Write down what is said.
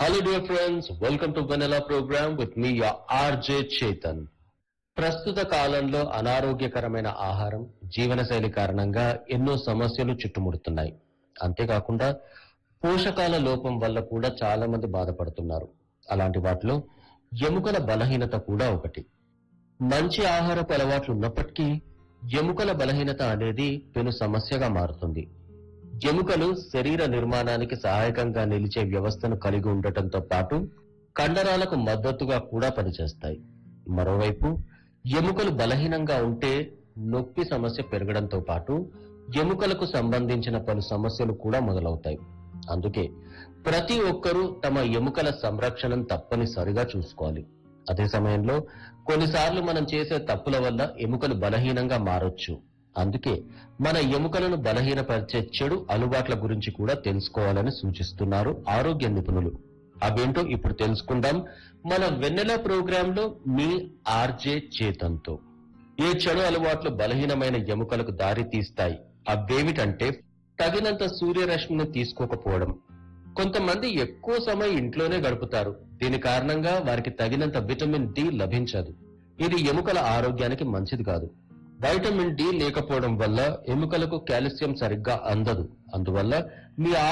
Hello dear friends, welcome to Vanilla program with me your RJ Chetan. ప్రస్తుత కాలంలో అనారోగ్యకరమైన ఆహారం జీవనశైలి కారణంగా ఎన్నో సమస్యలు చుట్టుముడుతున్నాయి అంతేకాకుండా పోషకాల లోపం వల్ల కూడా చాలా మంది బాధపడుతున్నారు అలాంటి వాటిలో ఎముకల బలహీనత కూడా ఒకటి మంచి ఆహారపు అలవాట్లు ఉన్నప్పటికీ ఎముకల బలహీనత అనేది పెను సమస్యగా మారుతుంది ఎముకలు శరీర నిర్మాణానికి సహాయకంగా నిలిచే వ్యవస్థను కలిగి ఉండటంతో పాటు కండరాలకు మద్దతుగా కూడా పనిచేస్తాయి మరోవైపు ఎముకలు బలహీనంగా ఉంటే నొప్పి సమస్య పెరగడంతో పాటు ఎముకలకు సంబంధించిన పలు సమస్యలు కూడా మొదలవుతాయి అందుకే ప్రతి ఒక్కరూ తమ ఎముకల సంరక్షణను తప్పనిసరిగా చూసుకోవాలి అదే సమయంలో కొన్నిసార్లు మనం చేసే తప్పుల వల్ల ఎముకలు బలహీనంగా మారొచ్చు అందుకే మన ఎముకలను బలహీనపరిచే చెడు అలవాట్ల గురించి కూడా తెలుసుకోవాలని సూచిస్తున్నారు ఆరోగ్య నిపుణులు అవేంటో ఇప్పుడు తెలుసుకుందాం మన వెన్నెల ప్రోగ్రామ్ లో మీ ఆర్జే చేతంతో ఏ చెడు అలవాట్లు బలహీనమైన ఎముకలకు దారి తీస్తాయి అవేమిటంటే తగినంత సూర్యరశ్మిని తీసుకోకపోవడం కొంతమంది ఎక్కువ సమయం ఇంట్లోనే గడుపుతారు దీని కారణంగా వారికి తగినంత విటమిన్ డి లభించదు ఇది ఎముకల ఆరోగ్యానికి మంచిది కాదు వైటమిన్ డి లేకపోవడం వల్ల ఎముకలకు కాల్షియం సరిగ్గా అందదు అందువల్ల మీ